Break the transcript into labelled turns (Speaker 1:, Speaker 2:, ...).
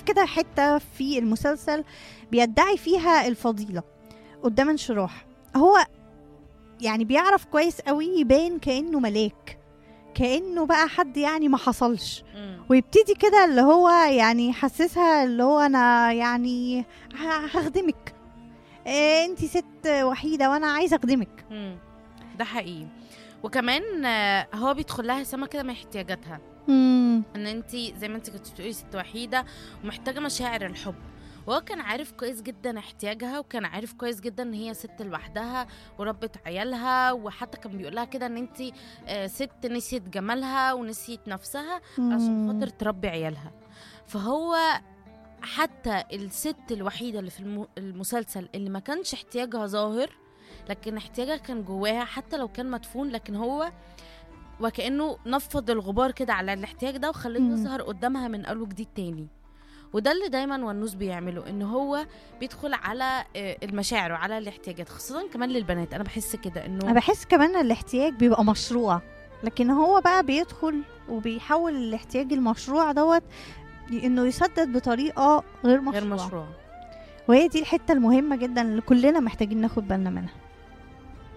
Speaker 1: كده حته في المسلسل بيدعي فيها الفضيله قدام انشراح هو يعني بيعرف كويس قوي يبان كانه ملاك كانه بقى حد يعني ما حصلش
Speaker 2: مم.
Speaker 1: ويبتدي كده اللي هو يعني يحسسها اللي هو انا يعني ه- هخدمك إيه انتي ست وحيده وانا عايزه اخدمك
Speaker 2: مم. ده حقيقي وكمان آه، هو بيدخل لها سما كده من احتياجاتها
Speaker 1: مم.
Speaker 2: ان انت زي ما انت كنت بتقولي ست وحيده ومحتاجه مشاعر الحب وهو كان عارف كويس جدا احتياجها وكان عارف كويس جدا ان هي ست لوحدها وربت عيالها وحتى كان بيقول لها كده ان انت آه، ست نسيت جمالها ونسيت نفسها عشان
Speaker 1: مم.
Speaker 2: خاطر تربي عيالها فهو حتى الست الوحيدة اللي في الم- المسلسل اللي ما كانش احتياجها ظاهر لكن احتياجها كان جواها حتى لو كان مدفون لكن هو وكأنه نفض الغبار كده على الاحتياج ده وخليه
Speaker 1: مم.
Speaker 2: يظهر قدامها من أول وجديد تاني وده اللي دايما ونوس بيعمله ان هو بيدخل على آه، المشاعر وعلى الاحتياجات خاصة كمان للبنات انا بحس كده
Speaker 1: انا
Speaker 2: انه
Speaker 1: بحس كمان الاحتياج بيبقى مشروع لكن هو بقى بيدخل وبيحول الاحتياج المشروع دوت انه يسدد بطريقه غير مشروعه
Speaker 2: غير مشروع
Speaker 1: وهي دي الحته المهمه جدا اللي كلنا محتاجين ناخد بالنا منها